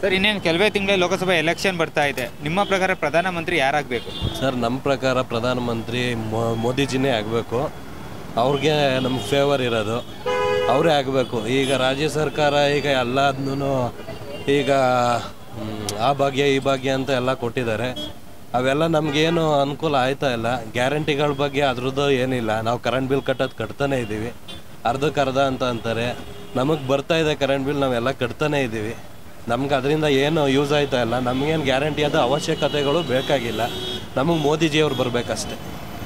sir ಇನ್ನೇನು ಕೆಲವೇ ತಿಂಗಳೇ Lok Sabha election ಬರ್ತಾ ಇದೆ ನಿಮ್ಮ ಪ್ರಕಾರ ಪ್ರಧಾನಮಂತ್ರಿ ಯಾರಾಗಬೇಕು ಸರ್ ನಮ್ಮ ಪ್ರಕಾರ ಪ್ರಧಾನಮಂತ್ರಿ ಮೋ- ಮೋದಿಜಿನೇ ಆಗಬೇಕು ಅವ್ರಿಗೆ ನಮ್ಗೆ ಫೇವರ್ ಇರೋದು ಅವರೇ ಆಗಬೇಕು ಈಗ ರಾಜ್ಯ ಸರ್ಕಾರ ಈಗ ಎಲ್ಲದನ್ನೂ ಈಗ ಮ್, ಆ ಭಾಗ್ಯ ಈ ಭಾಗ್ಯ ಅಂತ ಎಲ್ಲ ಕೊಟ್ಟಿದ್ದಾರೆ ಅವೆಲ್ಲ ನಮಗೇನು ಅನುಕೂಲ ಆಯ್ತಾ ಇಲ್ಲ ಗ್ಯಾರಂಟಿಗಳ ಬಗ್ಗೆ ಅದ್ರದ್ದು ಏನಿಲ್ಲ ನಾವು ಕರೆಂಟ್ ಬಿಲ್ ಕಟ್ಟೋದು ಕಟ್ತಾನೆ ಇದ್ದೀವಿ ಅರ್ಧಕ್ಕೆ ಅರ್ಧ ಅಂತ ಅಂತಾರೆ ನಮಗೆ ಬರ್ತಾ ಇದೆ ಕರೆಂಟ್ ಬಿಲ್ ನಾವೆಲ್ಲ ಕಟ್ತಾನೆ ಇದ್ದೀವಿ ನಮ್ಗೆ ಅದರಿಂದ ಏನು ಯೂಸ್ ಆಯ್ತಾ ಇಲ್ಲ ನಮಗೇನು ಗ್ಯಾರಂಟಿ ಆದ ಅವಶ್ಯಕತೆಗಳು ಬೇಕಾಗಿಲ್ಲ ನಮಗೆ ಮೋದಿಜಿಯವ್ರು ಬರಬೇಕಷ್ಟೆ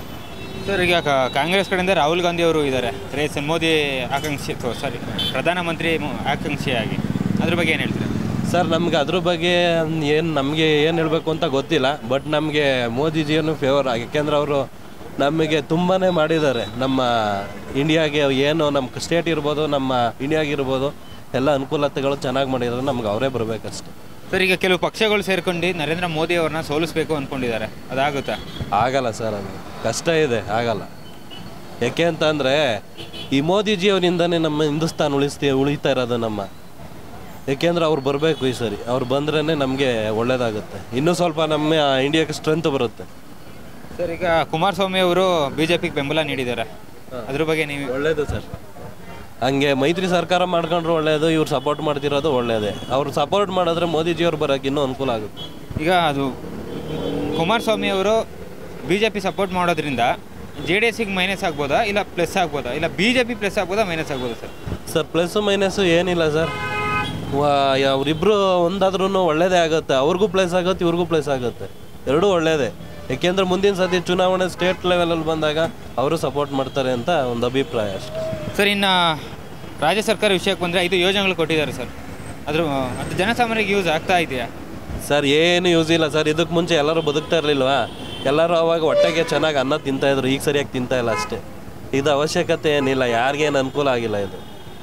ಸರ್ ಈಗ ಕ- ಕಾಂಗ್ರೆಸ್ ಕಡೆಯಿಂದ ರಾಹುಲ್ ಗಾಂಧಿ ಅವರು ಇದ್ದಾರೆ ರೇಸ್ ಮೋದಿ ಆಕಾಂಕ್ಷಿ ಸಾರಿ ಪ್ರಧಾನಮಂತ್ರಿ ಮು- ಆಕಾಂಕ್ಷಿಯಾಗಿ ಅದ್ರ ಬಗ್ಗೆ ಏನು ಹೇಳ್ತೀರಾ ಸರ್ ನಮ್ಗೆ ಅದ್ರ ಬಗ್ಗೆ ಏನು ನಮಗೆ ಏನು ಹೇಳಬೇಕು ಅಂತ ಗೊತ್ತಿಲ್ಲ ಬಟ್ ನಮಗೆ ಮೋದಿಜಿಯನ್ನು ಫೇವರ್ ಯಾಕೆಂದ್ರೆ ಅವರು ನಮಗೆ ತುಂಬಾ ಮಾಡಿದ್ದಾರೆ ನಮ್ಮ ಇಂಡಿಯಾಗೆ ಏನು ನಮ್ಮ ಸ್ಟೇಟ್ ಇರ್ಬೋದು ನಮ್ಮ ಇಂಡಿಯಾಗಿರ್ಬೋದು ಎಲ್ಲ ಅನುಕೂಲತೆಗಳು ಚೆನ್ನಾಗಿ ಮಾಡಿದ್ದಾರೆ ನಮ್ಗೆ ಅವರೇ ಬರಬೇಕಷ್ಟೆ ಸರ್ ಈಗ ಕೆಲವು ಪಕ್ಷಗಳು ಸೇರ್ಕೊಂಡು ನರೇಂದ್ರ ಮೋದಿ ಅವ್ರನ್ನ ಸೋಲಿಸಬೇಕು ಅಂದ್ಕೊಂಡಿದ್ದಾರೆ ಅದಾಗುತ್ತಾ ಆಗಲ್ಲ ಸರ್ ಅದು ಕಷ್ಟ ಇದೆ ಆಗಲ್ಲ ಯಾಕೆ ಅಂತಂದರೆ ಈ ಮೋದಿಜಿಯವರಿಂದನೇ ನಮ್ಮ ಹಿಂದೂಸ್ತಾನ್ ಉಳಿಸ್ತಿ ಉಳಿತಾ ಇರೋದು ನಮ್ಮ ಯಾಕೆಂದ್ರೆ ಅವ್ರು ಬರಬೇಕು ಈ ಸರಿ ಅವ್ರು ಬಂದ್ರೇ ನಮಗೆ ಒಳ್ಳೇದಾಗುತ್ತೆ ಇನ್ನೂ ಸ್ವಲ್ಪ ನಮ್ಮ ಇಂಡಿಯಾಕ್ಕೆ ಸ್ಟ್ರೆಂತ್ ಬರುತ್ತೆ ಸರ್ ಈಗ ಕುಮಾರಸ್ವಾಮಿ ಅವರು ಬಿ ಜೆ ಪಿಗೆ ಬೆಂಬಲ ನೀಡಿದ್ದಾರೆ ಅದ್ರ ಬಗ್ಗೆ ನೀವು ಒಳ್ಳೇದು ಸರ್ ಹಂಗೆ ಮೈತ್ರಿ ಸರ್ಕಾರ ಮಾಡ್ಕೊಂಡ್ರು ಒಳ್ಳೇದು ಇವ್ರು ಸಪೋರ್ಟ್ ಮಾಡ್ತಿರೋದು ಒಳ್ಳೇದೇ ಅವ್ರು ಸಪೋರ್ಟ್ ಮಾಡಿದ್ರೆ ಮೋದಿಜಿಯವ್ರು ಬರೋಕೆ ಇನ್ನೂ ಅನುಕೂಲ ಆಗುತ್ತೆ ಈಗ ಅದು ಕುಮಾರಸ್ವಾಮಿ ಅವರು ಬಿ ಜೆ ಪಿ ಸಪೋರ್ಟ್ ಮಾಡೋದ್ರಿಂದ ಜೆ ಡಿ ಎಸ್ಸಿಗೆ ಮೈನಸ್ ಆಗ್ಬೋದಾ ಇಲ್ಲ ಪ್ಲಸ್ ಆಗ್ಬೋದಾ ಇಲ್ಲ ಬಿ ಜೆ ಪಿ ಪ್ಲಸ್ ಆಗ್ಬೋದಾ ಮೈನಸ್ ಆಗ್ಬೋದಾ ಸರ್ ಸರ್ ಪ್ಲಸ್ಸು ಮೈನಸ್ಸು ಏನಿಲ್ಲ ಸರ್ ಅವರಿಬ್ಬರು ಒಂದಾದ್ರೂ ಒಳ್ಳೇದೇ ಆಗುತ್ತೆ ಅವ್ರಿಗೂ ಪ್ಲೇಸ್ ಆಗುತ್ತೆ ಇವ್ರಿಗೂ ಪ್ಲೇಸ್ ಆಗುತ್ತೆ ಎರಡೂ ಒಳ್ಳೇದೇ ಯಾಕೆಂದ್ರೆ ಮುಂದಿನ ಸತಿ ಚುನಾವಣೆ ಸ್ಟೇಟ್ ಲೆವೆಲಲ್ಲಿ ಬಂದಾಗ ಅವರು ಸಪೋರ್ಟ್ ಮಾಡ್ತಾರೆ ಅಂತ ಒಂದು ಅಭಿಪ್ರಾಯ ಅಷ್ಟೆ ಸರ್ ಇನ್ನು ರಾಜ್ಯ ಸರ್ಕಾರ ವಿಷಯಕ್ಕೆ ಬಂದರೆ ಐದು ಯೋಜನೆಗಳು ಕೊಟ್ಟಿದ್ದಾರೆ ಸರ್ ಅದ್ರ ಅದು ಜನಸಾಮಾನ್ಯರಿಗೆ ಯೂಸ್ ಆಗ್ತಾ ಇದೆಯಾ ಸರ್ ಏನು ಯೂಸ್ ಇಲ್ಲ ಸರ್ ಇದಕ್ಕೆ ಮುಂಚೆ ಎಲ್ಲರೂ ಬದುಕ್ತಾ ಇರಲಿಲ್ವಾ ಎಲ್ಲರೂ ಅವಾಗ ಹೊಟ್ಟೆಗೆ ಚೆನ್ನಾಗಿ ಅನ್ನ ತಿಂತಾಯಿದ್ರು ಈಗ ಸರಿಯಾಗಿ ತಿಂತಾ ಇಲ್ಲ ಅಷ್ಟೇ ಇದು ಅವಶ್ಯಕತೆ ಏನಿಲ್ಲ ಯಾರಿಗೇನು ಅನುಕೂಲ ಆಗಿಲ್ಲ ಇದು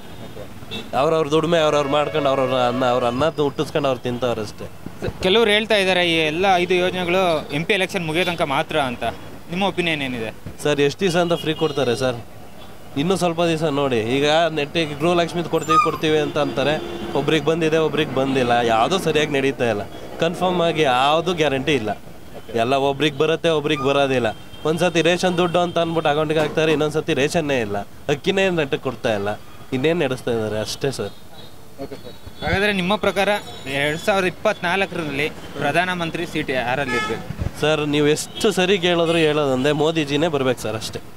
ಅವ್ರವ್ರ ದುಡಿಮೆ ಅವ್ರವ್ರು ಮಾಡ್ಕೊಂಡು ಅವ್ರವ್ರ ಅನ್ನ ಅವ್ರ ಅನ್ನ ಹುಟ್ಟಿಸ್ಕೊಂಡು ಅವ್ರು ತಿಂತವ್ರು ಅಷ್ಟೇ ಸ- ಕೆಲವ್ರು ಹೇಳ್ತಾ ಇದ್ದಾರೆ ಈ ಎಲ್ಲ ಐದು ಯೋಜನೆಗಳು ಎಂ ಪಿ ಎಲೆಕ್ಷನ್ ಮುಗಿಯೋ ತನಕ ಮಾತ್ರ ಅಂತ ನಿಮ್ಮ ಒಪಿನಿಯನ್ ಏನಿದೆ ಸರ್ ಎಷ್ಟು ದಿವಸ ಅಂತ ಫ್ರೀ ಕೊಡ್ತಾರೆ ಸರ್ ಇನ್ನೂ ಸ್ವಲ್ಪ ದಿವಸ ನೋಡಿ ಈಗ ನೆಟ್ಟಿಗೆ ಗೃಹಲಕ್ಷ್ಮಿದು ಕೊಡ್ತೀವಿ ಕೊಡ್ತೀವಿ ಅಂತ ಅಂತಾರೆ ಒಬ್ರಿಗೆ ಬಂದಿದೆ ಒಬ್ರಿಗೆ ಬಂದಿಲ್ಲ ಯಾವುದೂ ಸರಿಯಾಗಿ ನಡೀತಾ ಇಲ್ಲ ಕನ್ಫರ್ಮ್ ಆಗಿ ಯಾವುದೂ ಗ್ಯಾರಂಟಿ ಇಲ್ಲ ಎಲ್ಲ ಒಬ್ರಿಗೆ ಬರುತ್ತೆ ಒಬ್ರಿಗೆ ಬರೋದಿಲ್ಲ ಒಂದ್ಸತಿ ರೇಷನ್ ದುಡ್ಡು ಅಂತ ಅಂದ್ಬಿಟ್ಟು ಅಕೌಂಟಿಗೆ ಹಾಕ್ತಾರೆ ಇನ್ನೊಂದ್ಸತಿ ರೇಷನ್ನೇ ಇಲ್ಲ ಅಕ್ಕಿನೇ ನೆಟ್ಟಗೆ ಕೊಡ್ತಾ ಇಲ್ಲ ಇನ್ನೇನು ನಡೆಸ್ತಾ ಇದ್ದಾರೆ ಅಷ್ಟೇ ಸರ್ ಹಾಗಾದರೆ ನಿಮ್ಮ ಪ್ರಕಾರ ಎರಡು ಸಾವಿರದ ಇಪ್ಪತ್ನಾಲ್ಕರಲ್ಲಿ ಪ್ರಧಾನಮಂತ್ರಿ ಸೀಟ್ ಯಾರಲ್ಲಿ ಇರಬೇಕು ಸರ್ ನೀವು ಎಷ್ಟು ಸರಿ ಕೇಳಿದ್ರು ಹೇಳೋದಂದೆ ಮೋದಿಜಿನೇ ಬರ್ಬೇಕು ಸರ್ ಅಷ್ಟೇ